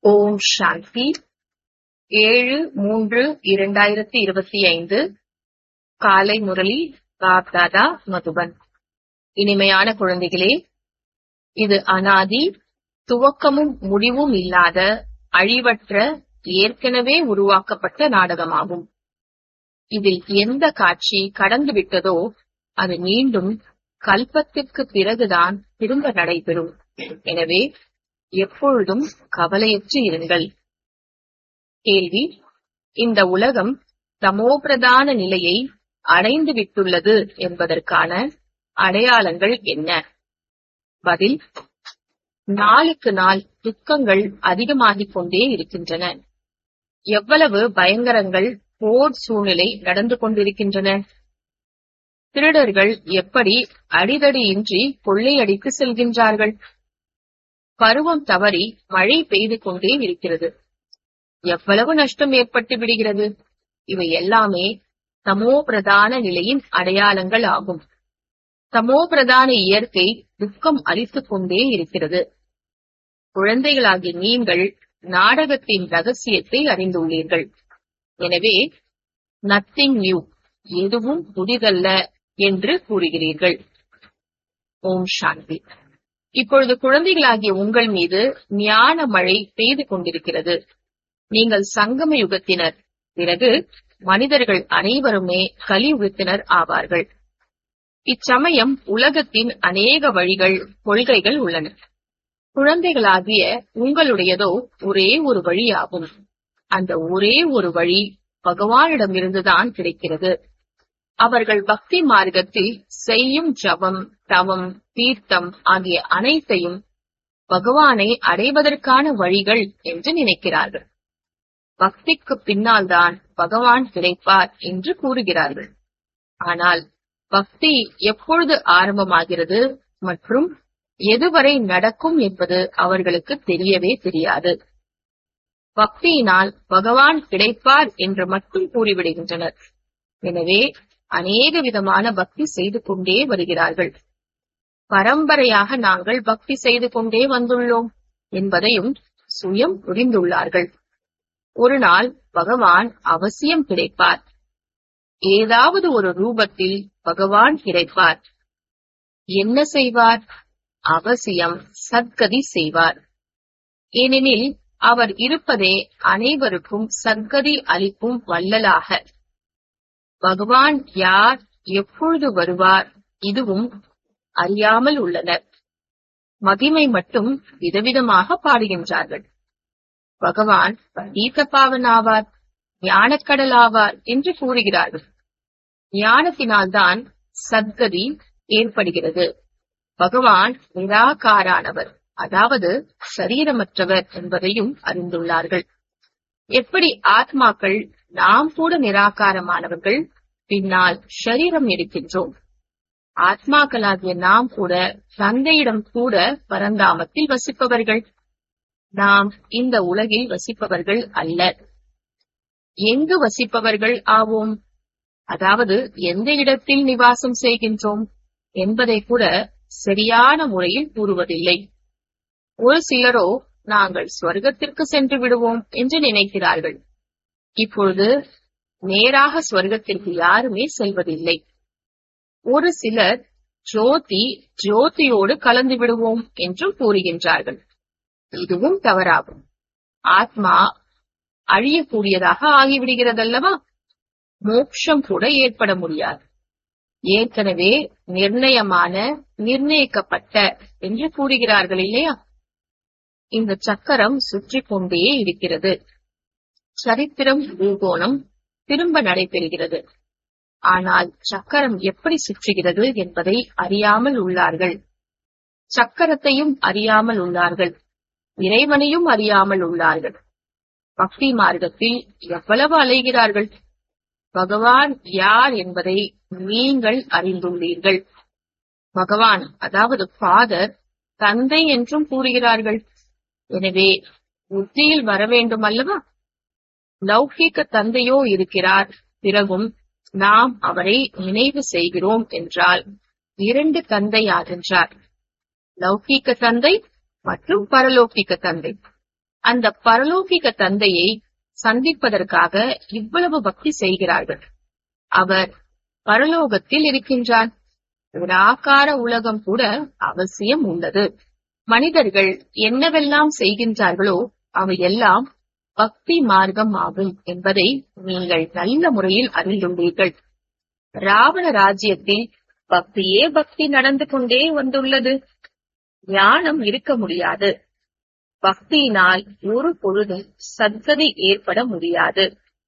ஓம் சாந்தி ஏழு மூன்று இரண்டாயிரத்தி இருபத்தி ஐந்து காலை முரளி பாப்தாதா மதுபன் இனிமையான குழந்தைகளே இது அனாதி துவக்கமும் முடிவும் இல்லாத அழிவற்ற ஏற்கனவே உருவாக்கப்பட்ட நாடகமாகும் இதில் எந்த காட்சி கடந்து விட்டதோ அது மீண்டும் கல்பத்திற்கு பிறகுதான் திரும்ப நடைபெறும் எனவே எப்பொழுதும் கவலையற்று இருங்கள் கேள்வி இந்த உலகம் தமோபிரதான நிலையை அடைந்து விட்டுள்ளது என்பதற்கான அடையாளங்கள் என்ன பதில் நாளுக்கு நாள் துக்கங்கள் அதிகமாகிக் கொண்டே இருக்கின்றன எவ்வளவு பயங்கரங்கள் போர் சூழ்நிலை நடந்து கொண்டிருக்கின்றன திருடர்கள் எப்படி அடிதடியின்றி கொள்ளையடித்து செல்கின்றார்கள் பருவம் தவறி மழை பெய்து கொண்டே இருக்கிறது எவ்வளவு நஷ்டம் ஏற்பட்டு விடுகிறது இவை எல்லாமே தமோ பிரதான நிலையின் அடையாளங்கள் ஆகும் தமோ பிரதான இயற்கை துக்கம் அளித்துக் கொண்டே இருக்கிறது குழந்தைகளாகிய நீங்கள் நாடகத்தின் ரகசியத்தை அறிந்துள்ளீர்கள் எனவே நத்திங் நியூ எதுவும் புதிதல்ல என்று கூறுகிறீர்கள் ஓம் சாந்தி இப்பொழுது குழந்தைகளாகிய உங்கள் மீது ஞான மழை பெய்து கொண்டிருக்கிறது நீங்கள் சங்கம யுகத்தினர் பிறகு மனிதர்கள் அனைவருமே கலியுகத்தினர் ஆவார்கள் இச்சமயம் உலகத்தின் அநேக வழிகள் கொள்கைகள் உள்ளன குழந்தைகளாகிய உங்களுடையதோ ஒரே ஒரு வழியாகும் அந்த ஒரே ஒரு வழி பகவானிடமிருந்துதான் கிடைக்கிறது அவர்கள் பக்தி மார்க்கத்தில் செய்யும் ஜபம் தவம் தீர்த்தம் ஆகிய அனைத்தையும் பகவானை அடைவதற்கான வழிகள் என்று நினைக்கிறார்கள் பக்திக்கு பின்னால் தான் பகவான் கிடைப்பார் என்று கூறுகிறார்கள் ஆனால் பக்தி எப்பொழுது ஆரம்பமாகிறது மற்றும் எதுவரை நடக்கும் என்பது அவர்களுக்கு தெரியவே தெரியாது பக்தியினால் பகவான் கிடைப்பார் என்று மட்டும் கூறிவிடுகின்றனர் எனவே அநேக விதமான பக்தி செய்து கொண்டே வருகிறார்கள் பரம்பரையாக நாங்கள் பக்தி செய்து கொண்டே வந்துள்ளோம் என்பதையும் சுயம் புரிந்துள்ளார்கள் ஒரு நாள் பகவான் அவசியம் கிடைப்பார் ஏதாவது ஒரு ரூபத்தில் பகவான் கிடைப்பார் என்ன செய்வார் அவசியம் சத்கதி செய்வார் ஏனெனில் அவர் இருப்பதே அனைவருக்கும் சத்கதி அளிக்கும் வல்லலாக பகவான் யார் எப்பொழுது வருவார் இதுவும் அறியாமல் உள்ளனர் மகிமை மட்டும் விதவிதமாக பாடுகின்றார்கள் பகவான் ஈத்தப்பாவன் ஆவார் ஞானக்கடல் ஆவார் என்று கூறுகிறார்கள் ஞானத்தினால்தான் சத்கதி ஏற்படுகிறது பகவான் நிராகாரானவர் அதாவது சரீரமற்றவர் என்பதையும் அறிந்துள்ளார்கள் எப்படி ஆத்மாக்கள் நாம் கூட நிராகாரமானவர்கள் பின்னால் ஷரீரம் இருக்கின்றோம் ஆத்மாக்களாகிய நாம் கூட தந்தையிடம் கூட பரந்தாமத்தில் வசிப்பவர்கள் நாம் இந்த உலகில் வசிப்பவர்கள் அல்ல எங்கு வசிப்பவர்கள் ஆவோம் அதாவது எந்த இடத்தில் நிவாசம் செய்கின்றோம் என்பதை கூட சரியான முறையில் கூறுவதில்லை ஒரு சிலரோ நாங்கள் ஸ்வர்க்கத்திற்கு சென்று விடுவோம் என்று நினைக்கிறார்கள் இப்பொழுது நேராக ஸ்வர்க்கத்திற்கு யாருமே செல்வதில்லை ஒரு சிலர் ஜோதி ஜோதியோடு கலந்து விடுவோம் என்றும் கூறுகின்றார்கள் இதுவும் தவறாகும் ஆத்மா அழியக்கூடியதாக ஆகிவிடுகிறதல்லவா மோட்சம் கூட ஏற்பட முடியாது ஏற்கனவே நிர்ணயமான நிர்ணயிக்கப்பட்ட என்று கூறுகிறார்கள் இல்லையா இந்த சக்கரம் சுற்றி கொண்டே இருக்கிறது சரித்திரம் பூகோணம் திரும்ப நடைபெறுகிறது ஆனால் சக்கரம் எப்படி சுற்றுகிறது என்பதை அறியாமல் உள்ளார்கள் சக்கரத்தையும் அறியாமல் உள்ளார்கள் இறைவனையும் அறியாமல் உள்ளார்கள் பக்தி மார்க்கத்தில் எவ்வளவு அலைகிறார்கள் பகவான் யார் என்பதை நீங்கள் அறிந்துள்ளீர்கள் பகவான் அதாவது ஃபாதர் தந்தை என்றும் கூறுகிறார்கள் எனவே புத்தியில் வர வேண்டும் அல்லவா லௌகிக்க தந்தையோ இருக்கிறார் பிறகும் நாம் அவரை நினைவு செய்கிறோம் என்றால் இரண்டு தந்தை ஆகின்றார் லௌகீக தந்தை மற்றும் பரலோகிக்க தந்தை அந்த பரலோகிக தந்தையை சந்திப்பதற்காக இவ்வளவு பக்தி செய்கிறார்கள் அவர் பரலோகத்தில் இருக்கின்றார் நிராகார உலகம் கூட அவசியம் உள்ளது மனிதர்கள் என்னவெல்லாம் செய்கின்றார்களோ அவையெல்லாம் பக்தி மார்க்கம் ஆகும் என்பதை நீங்கள் நல்ல முறையில் அறிந்துள்ளீர்கள் ராவண ராஜ்யத்தில் பக்தியே பக்தி நடந்து கொண்டே வந்துள்ளது ஞானம் இருக்க முடியாது பக்தியினால் ஒரு பொழுதும் சத்கதி ஏற்பட முடியாது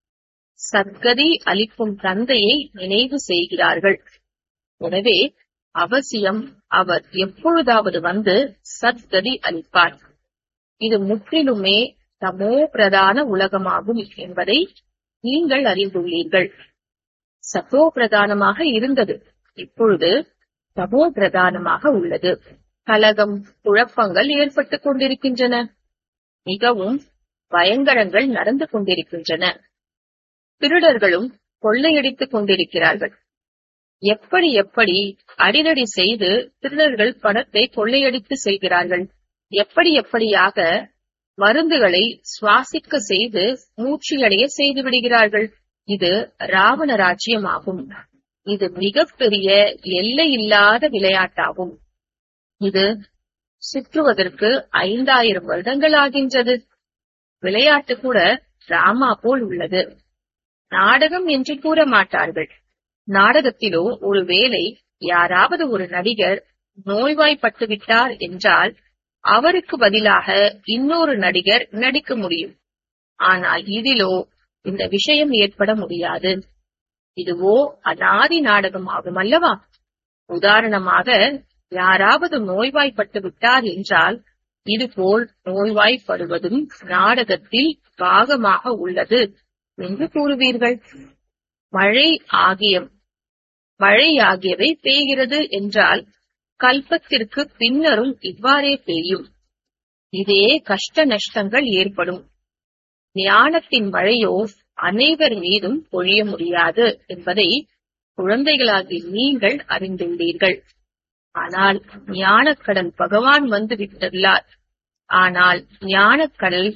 சத்கதி அளிக்கும் தந்தையை நினைவு செய்கிறார்கள் எனவே அவசியம் அவர் எப்பொழுதாவது வந்து சத்கதி அளிப்பார் இது முற்றிலுமே தமோ பிரதான உலகமாகும் என்பதை நீங்கள் அறிந்துள்ளீர்கள் சத்தோ பிரதானமாக இருந்தது இப்பொழுது தமோ பிரதானமாக உள்ளது கலகம் குழப்பங்கள் ஏற்பட்டுக் கொண்டிருக்கின்றன மிகவும் பயங்கரங்கள் நடந்து கொண்டிருக்கின்றன திருடர்களும் கொள்ளையடித்துக் கொண்டிருக்கிறார்கள் எப்படி எப்படி அடிதடி செய்து திருடர்கள் பணத்தை கொள்ளையடித்து செல்கிறார்கள் எப்படி எப்படியாக மருந்துகளை சுவாசிக்க செய்து மூச்சியடைய செய்து விடுகிறார்கள் இது ராவண ராஜ்யமாகும் இது மிகப்பெரிய எல்லையில்லாத விளையாட்டாகும் இது சுற்றுவதற்கு ஐந்தாயிரம் வருடங்கள் ஆகின்றது விளையாட்டு கூட டிராமா போல் உள்ளது நாடகம் என்று கூற மாட்டார்கள் நாடகத்திலோ ஒருவேளை யாராவது ஒரு நடிகர் நோய்வாய்ப்பட்டு விட்டார் என்றால் அவருக்கு பதிலாக இன்னொரு நடிகர் நடிக்க முடியும் ஆனால் இதிலோ இந்த விஷயம் ஏற்பட முடியாது இதுவோ அனாதி நாடகம் ஆகும் அல்லவா உதாரணமாக யாராவது நோய்வாய்ப்பட்டு விட்டார் என்றால் இதுபோல் நோய்வாய்ப்படுவதும் நாடகத்தில் பாகமாக உள்ளது என்று கூறுவீர்கள் மழை ஆகிய மழை ஆகியவை பெய்கிறது என்றால் கல்பத்திற்கு பின்னரும் இவ்வாறே பெய்யும் இதே கஷ்ட நஷ்டங்கள் ஏற்படும் ஞானத்தின் மழையோ அனைவர் மீதும் பொழிய முடியாது என்பதை குழந்தைகளாகி நீங்கள் அறிந்துள்ளீர்கள் ஆனால் ஞானக்கடல் பகவான் வந்து விட்டுள்ளார் ஆனால் ஞானக்கடல்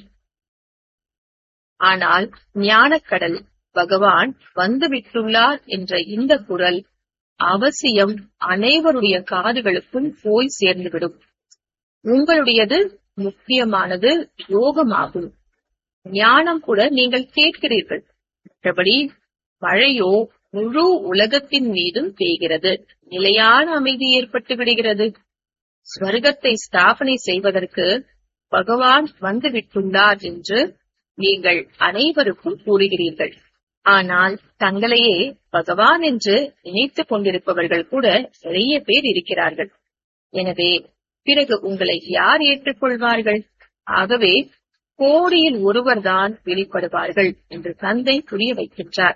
ஆனால் ஞானக்கடல் பகவான் வந்து விட்டுள்ளார் என்ற இந்த குரல் அவசியம் அனைவருடைய காதுகளுக்கும் போய் சேர்ந்துவிடும் உங்களுடையது முக்கியமானது யோகமாகும் ஞானம் கூட நீங்கள் கேட்கிறீர்கள் மற்றபடி மழையோ முழு உலகத்தின் மீதும் பெய்கிறது நிலையான அமைதி ஏற்பட்டு விடுகிறது ஸ்வர்க்கத்தை ஸ்தாபனை செய்வதற்கு பகவான் வந்து விட்டுள்ளார் என்று நீங்கள் அனைவருக்கும் கூறுகிறீர்கள் ஆனால் தங்களையே பகவான் என்று நினைத்துக் கொண்டிருப்பவர்கள் கூட நிறைய பேர் இருக்கிறார்கள் எனவே பிறகு உங்களை யார் ஏற்றுக்கொள்வார்கள் ஆகவே கோடியில் ஒருவர்தான் வெளிப்படுவார்கள் என்று தந்தை புரிய வைக்கின்றார்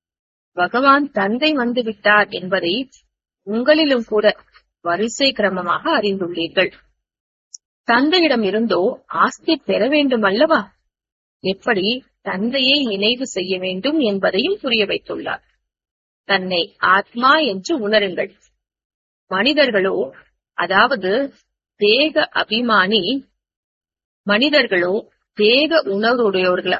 பகவான் தந்தை வந்து விட்டார் என்பதை உங்களிலும் கூட வரிசை கிரமமாக அறிந்துள்ளீர்கள் தந்தையிடம் இருந்தோ ஆஸ்தி பெற வேண்டும் அல்லவா எப்படி தந்தையை நினைவு செய்ய வேண்டும் என்பதையும் புரிய வைத்துள்ளார் தன்னை ஆத்மா என்று உணருங்கள் மனிதர்களோ அதாவது தேக அபிமானி மனிதர்களோ தேக உணர்வுடையவர்களா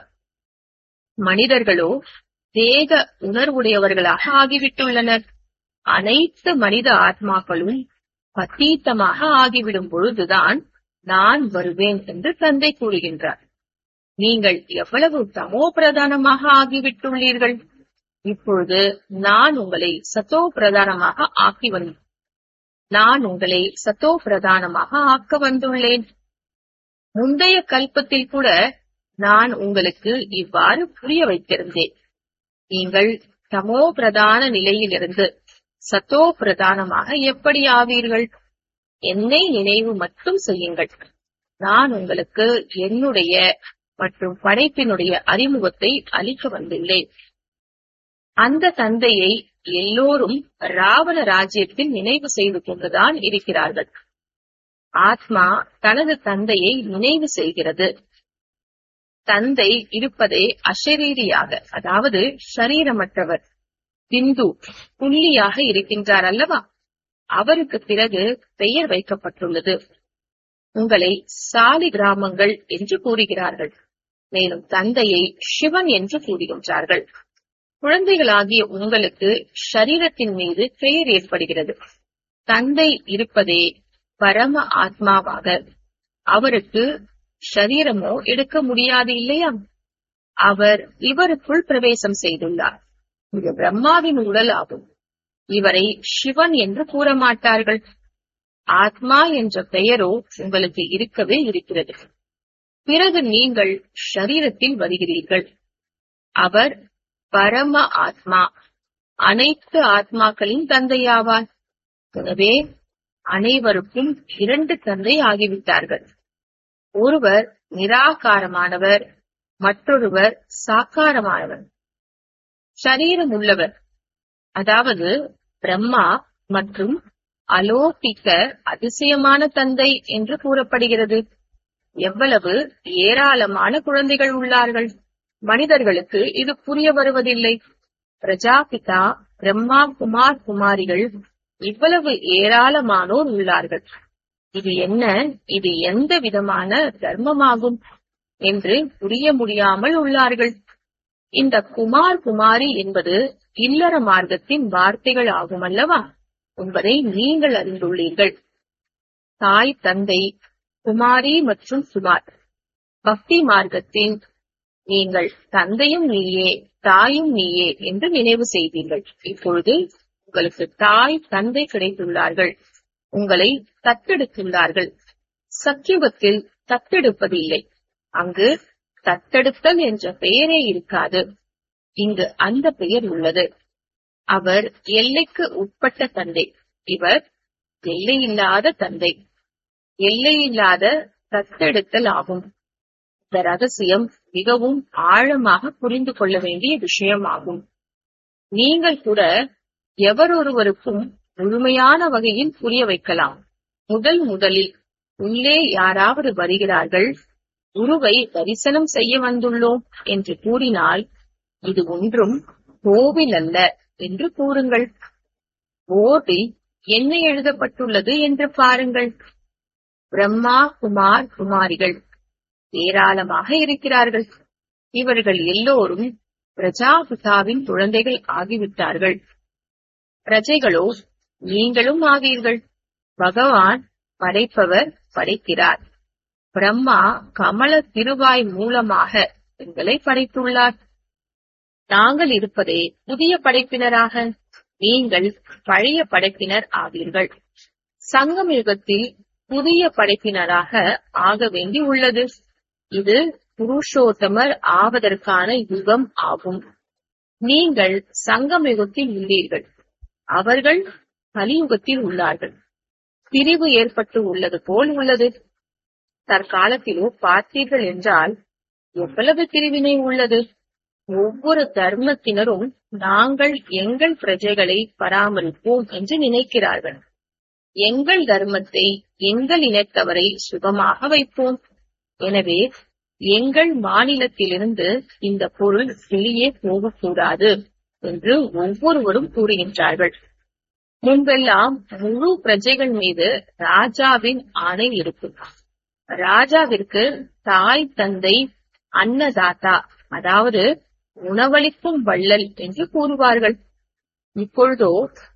மனிதர்களோ தேக உணர்வுடையவர்களாக ஆகிவிட்டுள்ளனர் அனைத்து மனித ஆத்மாக்களும் பத்தீத்தமாக ஆகிவிடும் பொழுதுதான் நான் வருவேன் என்று தந்தை கூறுகின்றார் நீங்கள் எவ்வளவு தமோ பிரதானமாக ஆகிவிட்டுள்ளீர்கள் இப்பொழுது நான் உங்களை சத்தோ பிரதானமாக ஆக்கி வந்தேன் நான் உங்களை சத்தோ பிரதானமாக ஆக்க வந்துள்ளேன் முந்தைய கல்பத்தில் கூட நான் உங்களுக்கு இவ்வாறு புரிய வைத்திருந்தேன் நீங்கள் தமோ பிரதான நிலையிலிருந்து சத்தோ பிரதானமாக எப்படி ஆவீர்கள் என்னை நினைவு மட்டும் செய்யுங்கள் நான் உங்களுக்கு என்னுடைய மற்றும் படைப்பினுடைய அறிமுகத்தை அளிக்க வந்துள்ளேன் அந்த தந்தையை எல்லோரும் ராவண ராஜ்யத்தில் நினைவு செய்து கொண்டுதான் இருக்கிறார்கள் ஆத்மா தனது தந்தையை நினைவு செய்கிறது தந்தை இருப்பதே அஷரீரியாக அதாவது சரீரமற்றவர் பிந்து புள்ளியாக இருக்கின்றார் அல்லவா அவருக்கு பிறகு பெயர் வைக்கப்பட்டுள்ளது உங்களை சாலி கிராமங்கள் என்று கூறுகிறார்கள் மேலும் தந்தையை சிவன் என்று கூறுகின்றார்கள் குழந்தைகளாகிய உங்களுக்கு ஷரீரத்தின் மீது பெயர் ஏற்படுகிறது தந்தை இருப்பதே பரம ஆத்மாவாக அவருக்கு ஷரீரமோ எடுக்க முடியாது இல்லையா அவர் இவருக்குள் பிரவேசம் செய்துள்ளார் இது பிரம்மாவின் உடல் ஆகும் இவரை சிவன் என்று கூற மாட்டார்கள் ஆத்மா என்ற பெயரோ உங்களுக்கு இருக்கவே இருக்கிறது பிறகு நீங்கள் ஷரீரத்தில் வருகிறீர்கள் அவர் பரம ஆத்மா அனைத்து ஆத்மாக்களின் தந்தையாவார் எனவே அனைவருக்கும் இரண்டு தந்தை ஆகிவிட்டார்கள் ஒருவர் நிராகாரமானவர் மற்றொருவர் சாக்காரமானவர் சரீரம் உள்ளவர் அதாவது பிரம்மா மற்றும் அலோபிக்க அதிசயமான தந்தை என்று கூறப்படுகிறது எவ்வளவு ஏராளமான குழந்தைகள் உள்ளார்கள் மனிதர்களுக்கு இது புரிய வருவதில்லை பிரஜாபிதா பிரம்மா குமார் குமாரிகள் இவ்வளவு ஏராளமானோர் உள்ளார்கள் இது என்ன இது எந்த விதமான தர்மமாகும் என்று புரிய முடியாமல் உள்ளார்கள் இந்த குமார் குமாரி என்பது இல்லற மார்க்கத்தின் வார்த்தைகள் ஆகும் அல்லவா என்பதை நீங்கள் அறிந்துள்ளீர்கள் தாய் தந்தை குமாரி மற்றும் குமார் பக்தி மார்க்கத்தின் நீங்கள் தந்தையும் நீயே தாயும் நீயே என்று நினைவு செய்தீர்கள் இப்பொழுது உங்களுக்கு தாய் தந்தை கிடைத்துள்ளார்கள் உங்களை தத்தெடுத்துள்ளார்கள் சக்கியுகத்தில் தத்தெடுப்பதில்லை அங்கு தத்தெடுத்தல் என்ற பெயரே இருக்காது இங்கு அந்த பெயர் உள்ளது அவர் எல்லைக்கு உட்பட்ட தந்தை இவர் எல்லையில்லாத தந்தை எல்லையில்லாத தத்தெடுத்தல் ஆகும் இந்த ரகசியம் மிகவும் ஆழமாக புரிந்து கொள்ள வேண்டிய விஷயமாகும் நீங்கள் கூட எவரொருவருக்கும் முழுமையான வகையில் புரிய வைக்கலாம் முதல் முதலில் உள்ளே யாராவது வருகிறார்கள் குருவை தரிசனம் செய்ய வந்துள்ளோம் என்று கூறினால் இது ஒன்றும் கோவில் அல்ல என்று கூறுங்கள் போர்டில் என்ன எழுதப்பட்டுள்ளது என்று பாருங்கள் பிரம்மா குமார் குமாரிகள் ஏராளமாக இருக்கிறார்கள் இவர்கள் எல்லோரும் பிரஜாபிதாவின் குழந்தைகள் ஆகிவிட்டார்கள் பிரஜைகளோ நீங்களும் ஆவீர்கள் பகவான் படைப்பவர் படைக்கிறார் பிரம்மா கமல திருவாய் மூலமாக எங்களை படைத்துள்ளார் நாங்கள் இருப்பதே புதிய படைப்பினராக நீங்கள் பழைய படைப்பினர் ஆவீர்கள் சங்கம் யுகத்தில் புதிய படைப்பினராக ஆக வேண்டி உள்ளது இது புருஷோத்தமர் ஆவதற்கான யுகம் ஆகும் நீங்கள் சங்கம் யுகத்தில் உள்ளீர்கள் அவர்கள் கலியுகத்தில் உள்ளார்கள் பிரிவு ஏற்பட்டு உள்ளது போல் உள்ளது தற்காலத்திலோ பார்த்தீர்கள் என்றால் எவ்வளவு பிரிவினை உள்ளது ஒவ்வொரு தர்மத்தினரும் நாங்கள் எங்கள் பிரஜைகளை பராமரிப்போம் என்று நினைக்கிறார்கள் எங்கள் தர்மத்தை எங்கள் இனத்தவரை சுகமாக வைப்போம் எனவே எங்கள் மாநிலத்திலிருந்து இந்த பொருள் வெளியே போகக்கூடாது என்று ஒவ்வொருவரும் கூறுகின்றார்கள் முன்பெல்லாம் முழு பிரஜைகள் மீது ராஜாவின் ஆணை இருக்கும் ராஜாவிற்கு தாய் தந்தை அன்னதாத்தா அதாவது உணவளிக்கும் வள்ளல் என்று கூறுவார்கள் இப்பொழுதோ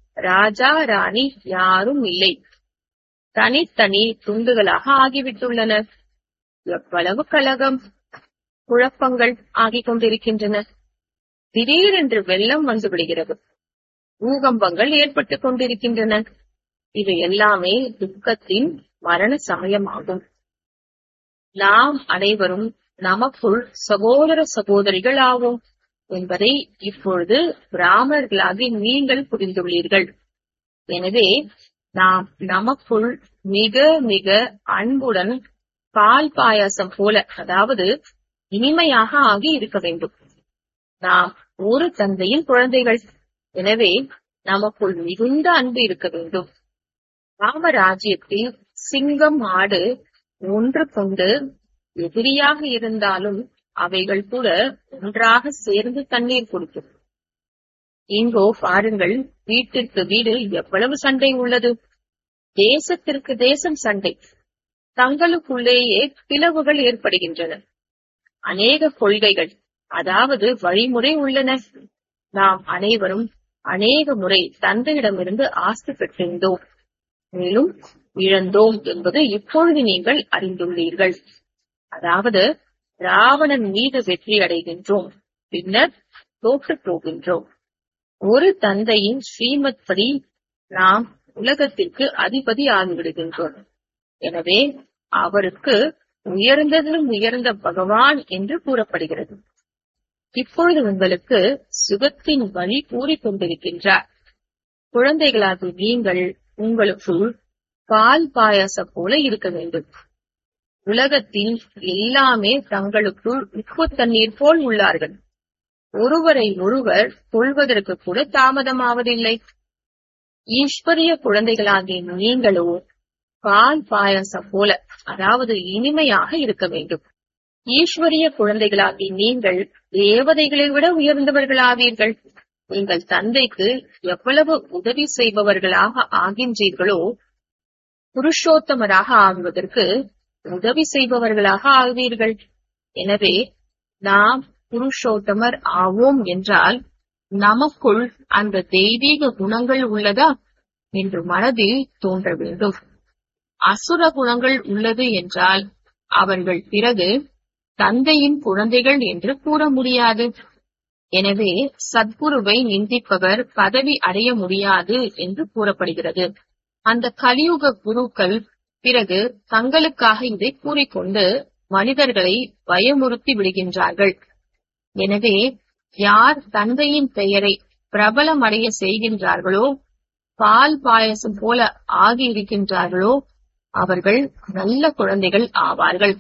ராஜா ராணி யாரும் இல்லை தனித்தனி துண்டுகளாக ஆகிவிட்டுள்ளனர் எவ்வளவு கலகம் குழப்பங்கள் ஆகிக் கொண்டிருக்கின்றன திடீரென்று வெள்ளம் வந்து விடுகிறது பூகம்பங்கள் ஏற்பட்டுக் கொண்டிருக்கின்றன இவை எல்லாமே துக்கத்தின் மரண சமயமாகும் நாம் அனைவரும் நமக்குள் சகோதர சகோதரிகள் ஆவோம் என்பதை இப்பொழுது பிராமணர்களாகி நீங்கள் புரிந்துள்ளீர்கள் எனவே நாம் நமக்குள் மிக மிக அன்புடன் பால் பாயாசம் போல அதாவது இனிமையாக ஆகி இருக்க வேண்டும் நாம் ஒரு தந்தையின் குழந்தைகள் எனவே நமக்குள் மிகுந்த அன்பு இருக்க வேண்டும் ராமராஜ்யத்தில் சிங்கம் ஆடு ஒன்று கொண்டு எதிரியாக இருந்தாலும் அவைகள் கூட ஒன்றாக சேர்ந்து தண்ணீர் குடிக்கும் இங்கோ பாருங்கள் வீட்டிற்கு வீடு எவ்வளவு சண்டை உள்ளது தேசத்திற்கு தேசம் சண்டை தங்களுக்குள்ளேயே பிளவுகள் ஏற்படுகின்றன அநேக கொள்கைகள் அதாவது வழிமுறை உள்ளன நாம் அனைவரும் அநேக முறை தந்தையிடமிருந்து ஆஸ்தி பெற்றிருந்தோம் மேலும் இழந்தோம் என்பது இப்பொழுது நீங்கள் அறிந்துள்ளீர்கள் அதாவது ராவணன் மீது வெற்றி அடைகின்றோம் பின்னர் தோற்று போகின்றோம் ஒரு தந்தையின் ஸ்ரீமத் படி நாம் உலகத்திற்கு அதிபதி ஆகிவிடுகின்றோம் எனவே அவருக்கு உயர்ந்ததிலும் உயர்ந்த பகவான் என்று கூறப்படுகிறது இப்பொழுது உங்களுக்கு சுகத்தின் வழி கூறிக்கொண்டிருக்கின்றார் குழந்தைகளாக நீங்கள் உங்களுக்குள் பால் பாயாசம் போல இருக்க வேண்டும் உலகத்தில் எல்லாமே தங்களுக்குள் உப்பு தண்ணீர் போல் உள்ளார்கள் ஒருவரை ஒருவர் கொள்வதற்கு கூட தாமதமாவதில்லை ஈஸ்வரிய குழந்தைகளாகிய நீங்களோ பால் பாயாசம் போல அதாவது இனிமையாக இருக்க வேண்டும் ஈஸ்வரிய குழந்தைகளாகி நீங்கள் தேவதைகளை விட உயர்ந்தவர்களாவீர்கள் நீங்கள் தந்தைக்கு எவ்வளவு உதவி செய்பவர்களாக ஆகின்றீர்களோ புருஷோத்தமராக ஆகுவதற்கு உதவி செய்பவர்களாக ஆகுவீர்கள் எனவே நாம் புருஷோத்தமர் ஆவோம் என்றால் நமக்குள் அந்த தெய்வீக குணங்கள் உள்ளதா என்று மனதில் தோன்ற வேண்டும் அசுர குணங்கள் உள்ளது என்றால் அவர்கள் பிறகு தந்தையின் குழந்தைகள் என்று கூற முடியாது எனவே சத்குருவை நிந்திப்பவர் பதவி அடைய முடியாது என்று கூறப்படுகிறது அந்த கலியுக குருக்கள் பிறகு தங்களுக்காக இதை கூறிக்கொண்டு மனிதர்களை பயமுறுத்தி விடுகின்றார்கள் எனவே யார் தந்தையின் பெயரை பிரபலமடைய செய்கின்றார்களோ பால் பாயசம் போல ஆகி இருக்கின்றார்களோ அவர்கள் நல்ல குழந்தைகள் ஆவார்கள்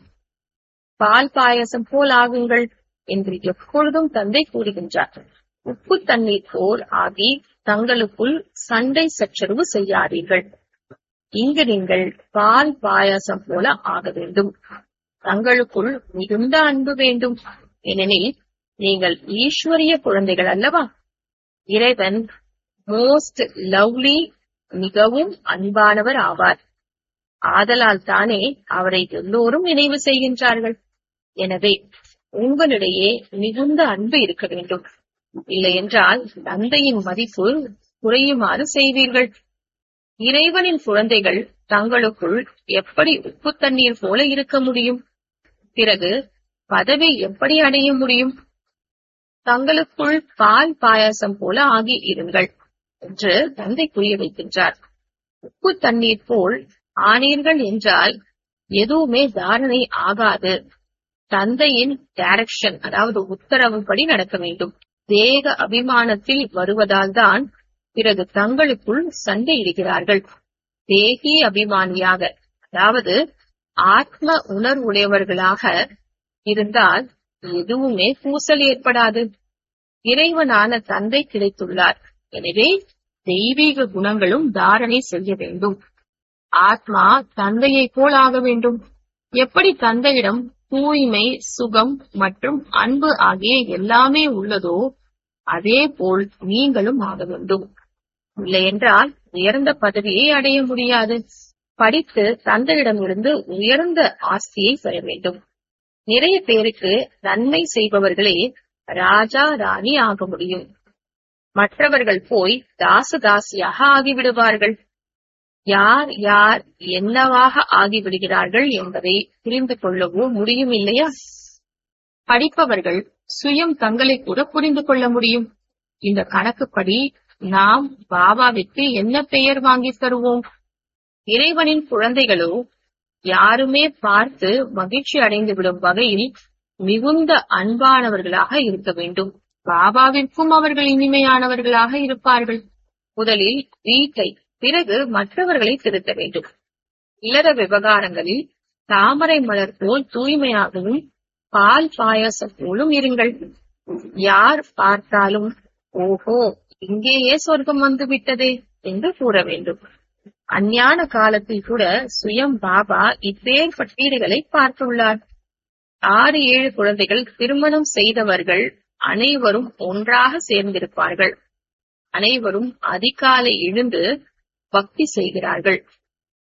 பால் பாயசம் போல் ஆகுங்கள் என்று எப்பொழுதும் தந்தை கூறுகின்றார் உப்பு தண்ணீர் போல் ஆகி தங்களுக்குள் சண்டை சச்சரவு செய்யாதீர்கள் இங்கு நீங்கள் பால் பாயாசம் போல ஆக வேண்டும் தங்களுக்குள் மிகுந்த அன்பு வேண்டும் ஏனெனில் நீங்கள் ஈஸ்வரிய குழந்தைகள் அல்லவா இறைவன் மோஸ்ட் லவ்லி மிகவும் அன்பானவர் ஆவார் ஆதலால் தானே அவரை எல்லோரும் நினைவு செய்கின்றார்கள் எனவே உங்களிடையே மிகுந்த அன்பு இருக்க வேண்டும் இல்லையென்றால் தந்தையின் மதிப்பு குறையுமாறு செய்வீர்கள் இறைவனின் குழந்தைகள் தங்களுக்குள் எப்படி உப்பு தண்ணீர் போல இருக்க முடியும் பிறகு பதவி எப்படி அடைய முடியும் தங்களுக்குள் பால் பாயாசம் போல ஆகி இருங்கள் என்று தந்தை புரிய வைக்கின்றார் உப்பு தண்ணீர் போல் ஆனீர்கள் என்றால் எதுவுமே தாரணை ஆகாது தந்தையின் டைரக்ஷன் அதாவது உத்தரவுப்படி நடக்க வேண்டும் தேக அபிமானத்தில் வருவதால் தான் பிறகு தங்களுக்குள் சண்டையிடுகிறார்கள் தேகி அபிமானியாக அதாவது ஆத்ம உணர்வுடையவர்களாக இருந்தால் எதுவுமே பூசல் ஏற்படாது இறைவனான தந்தை கிடைத்துள்ளார் எனவே தெய்வீக குணங்களும் தாரணை செய்ய வேண்டும் ஆத்மா தந்தையை போல் ஆக வேண்டும் எப்படி தந்தையிடம் தூய்மை சுகம் மற்றும் அன்பு ஆகிய எல்லாமே உள்ளதோ அதே போல் நீங்களும் ஆக வேண்டும் இல்லையென்றால் உயர்ந்த பதவியை அடைய முடியாது படித்து தந்தையிடமிருந்து உயர்ந்த ஆஸ்தியை பெற வேண்டும் நிறைய பேருக்கு நன்மை செய்பவர்களே ராஜா ராணி ஆக முடியும் மற்றவர்கள் போய் தாச தாசியாக ஆகிவிடுவார்கள் யார் யார் என்னவாக ஆகிவிடுகிறார்கள் என்பதை புரிந்து கொள்ளவோ முடியும் இல்லையா படிப்பவர்கள் சுயம் தங்களை கூட புரிந்து கொள்ள முடியும் இந்த கணக்குப்படி நாம் பாபாவிற்கு என்ன பெயர் வாங்கி தருவோம் இறைவனின் குழந்தைகளோ யாருமே பார்த்து மகிழ்ச்சி அடைந்து விடும் வகையில் மிகுந்த அன்பானவர்களாக இருக்க வேண்டும் பாபாவிற்கும் அவர்கள் இனிமையானவர்களாக இருப்பார்கள் முதலில் வீட்டை பிறகு மற்றவர்களை திருத்த வேண்டும் இல்லற விவகாரங்களில் தாமரை மலர் போல் தூய்மையாகவும் பால் பாயாசம் போலும் இருங்கள் யார் பார்த்தாலும் ஓஹோ இங்கேயே சொர்க்கம் வந்து விட்டதே என்று கூற வேண்டும் அஞ்ஞான காலத்தில் கூட சுயம் பாபா இப்பேர் பட்டீடுகளை பார்த்துள்ளார் ஆறு ஏழு குழந்தைகள் திருமணம் செய்தவர்கள் அனைவரும் ஒன்றாக சேர்ந்திருப்பார்கள் அனைவரும் அதிகாலை எழுந்து பக்தி செய்கிறார்கள்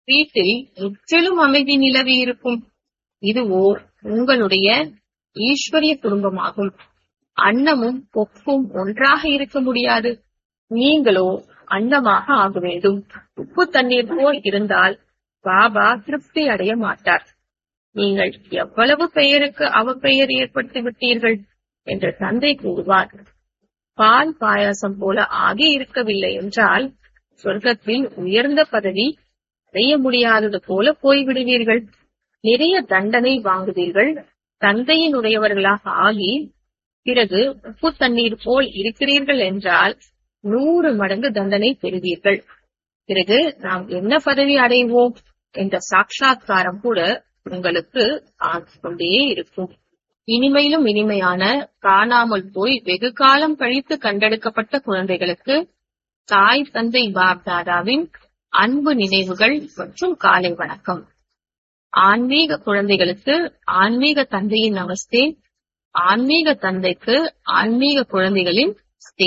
வீட்டில் முற்றிலும் அமைதி நிலவி இருக்கும் இதுவோ உங்களுடைய ஈஸ்வரிய குடும்பமாகும் அன்னமும் பொப்பும் ஒன்றாக இருக்க முடியாது நீங்களோ அன்னமாக ஆக வேண்டும் உப்பு தண்ணீர் போல் இருந்தால் பாபா திருப்தி அடைய மாட்டார் நீங்கள் எவ்வளவு பெயருக்கு அவப்பெயர் ஏற்படுத்தி விட்டீர்கள் என்று தந்தை கூறுவார் பால் பாயாசம் போல ஆகி இருக்கவில்லை என்றால் சொர்க்கத்தில் உயர்ந்த பதவி அடைய முடியாதது போல போய்விடுவீர்கள் நிறைய தண்டனை வாங்குவீர்கள் தந்தையினுடையவர்களாக ஆகி பிறகு உப்பு தண்ணீர் போல் இருக்கிறீர்கள் என்றால் நூறு மடங்கு தண்டனை பெறுவீர்கள் பிறகு நாம் என்ன பதவி அடைவோம் என்ற சாட்சாத்காரம் கூட உங்களுக்கு ஆகிக் கொண்டே இருக்கும் இனிமையிலும் இனிமையான காணாமல் போய் வெகு காலம் கழித்து கண்டெடுக்கப்பட்ட குழந்தைகளுக்கு தாய் தந்தை பாப் தாதாவின் அன்பு நினைவுகள் மற்றும் காலை வணக்கம் ஆன்மீக குழந்தைகளுக்கு ஆன்மீக தந்தையின் நமஸ்தே ஆன்மீக தந்தைக்கு ஆன்மீக குழந்தைகளின் ஸ்தே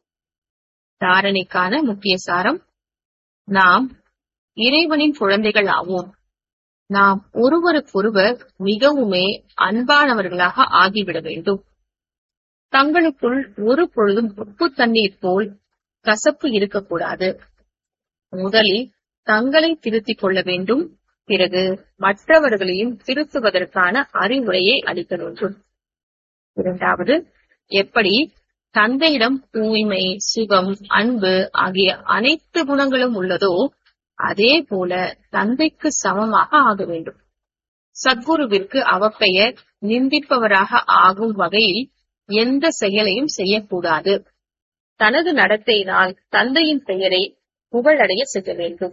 தாரணைக்கான முக்கிய சாரம் நாம் இறைவனின் குழந்தைகள் ஆவோம் நாம் ஒருவருக்கொருவர் மிகவுமே அன்பானவர்களாக ஆகிவிட வேண்டும் தங்களுக்குள் ஒரு பொழுதும் உப்பு தண்ணீர் போல் கசப்பு இருக்கக்கூடாது முதலில் தங்களை திருத்திக் கொள்ள வேண்டும் பிறகு மற்றவர்களையும் திருத்துவதற்கான அறிவுரையை அளிக்க வேண்டும் இரண்டாவது எப்படி தந்தையிடம் தூய்மை சுகம் அன்பு ஆகிய அனைத்து குணங்களும் உள்ளதோ அதே போல தந்தைக்கு சமமாக ஆக வேண்டும் சத்குருவிற்கு அவப்பெயர் நிந்திப்பவராக ஆகும் வகையில் எந்த செயலையும் செய்யக்கூடாது தனது நடத்தையினால் தந்தையின் பெயரை புகழடைய செய்ய வேண்டும்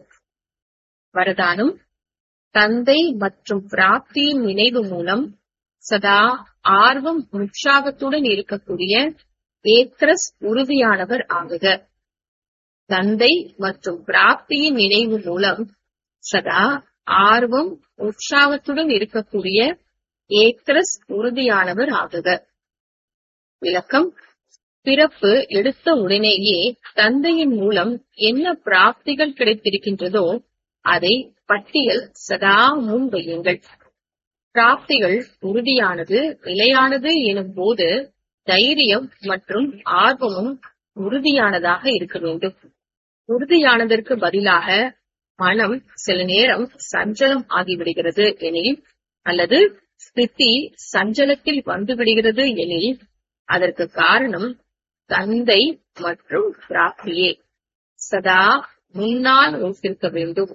வரதானம் தந்தை மற்றும் பிராப்தியின் நினைவு மூலம் சதா ஆர்வம் உற்சாகத்துடன் இருக்கக்கூடிய ஏக்ரஸ் உறுதியானவர் ஆகுக தந்தை மற்றும் பிராப்தியின் நினைவு மூலம் சதா ஆர்வம் உற்சாகத்துடன் இருக்கக்கூடிய ஏக்ரஸ் உறுதியானவர் ஆகுக விளக்கம் பிறப்பு எடுத்த உடனேயே தந்தையின் மூலம் என்ன பிராப்திகள் கிடைத்திருக்கின்றதோ அதை பட்டியல் சதா முன் வையுங்கள் பிராப்திகள் உறுதியானது நிலையானது எனும் போது தைரியம் மற்றும் ஆர்வமும் உறுதியானதாக இருக்க வேண்டும் உறுதியானதற்கு பதிலாக மனம் சில நேரம் சஞ்சலம் ஆகிவிடுகிறது எனில் அல்லது ஸ்திதி சஞ்சலத்தில் வந்துவிடுகிறது எனில் அதற்கு காரணம் தந்தை மற்றும் பிராப்தியே சதா முன்னால் வைத்திருக்க வேண்டும்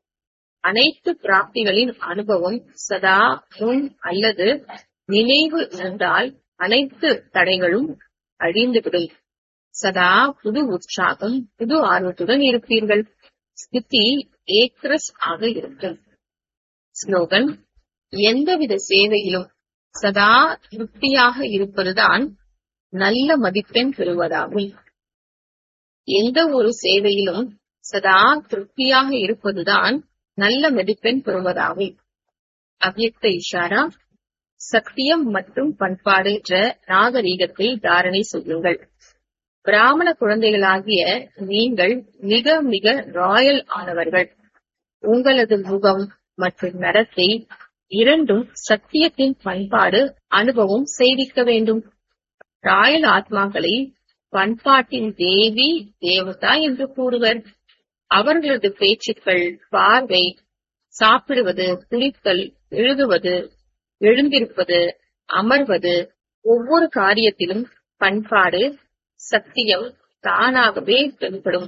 அனைத்து பிராப்திகளின் அனுபவம் சதா முன் அல்லது நினைவு இருந்தால் அனைத்து தடைகளும் அழிந்துவிடும் சதா புது உற்சாகம் புது ஆர்வத்துடன் இருப்பீர்கள் ஸ்திதி ஏக்ரஸ் ஆக இருக்கும் ஸ்லோகன் எந்தவித சேவையிலும் சதா திருப்தியாக இருப்பதுதான் நல்ல மதிப்பெண் பெறுவதாகும் எந்த ஒரு சேவையிலும் சதா திருப்தியாக இருப்பதுதான் நல்ல மதிப்பெண் பெறுவதாகும் அவ்யக்த இஷாரா சத்தியம் மற்றும் பண்பாடு என்ற நாகரீகத்தில் தாரணை செய்யுங்கள் பிராமண குழந்தைகளாகிய நீங்கள் மிக மிக ராயல் ஆனவர்கள் உங்களது முகம் மற்றும் நடத்தை இரண்டும் சத்தியத்தின் பண்பாடு அனுபவம் செய்விக்க வேண்டும் ராயல் ஆத்மாக்களை பண்பாட்டின் தேவி தேவதா என்று கூறுவர் அவர்களது பேச்சுக்கள் பார்வை சாப்பிடுவது குளித்தல் எழுதுவது எழுந்திருப்பது அமர்வது ஒவ்வொரு காரியத்திலும் பண்பாடு சத்தியம் தானாகவே தென்படும்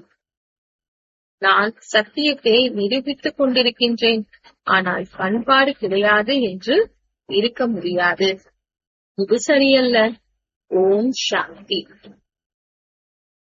நான் சத்தியத்தை நிரூபித்துக் கொண்டிருக்கின்றேன் ஆனால் பண்பாடு கிடையாது என்று இருக்க முடியாது இது சரியல்ல ஓம் சாந்தி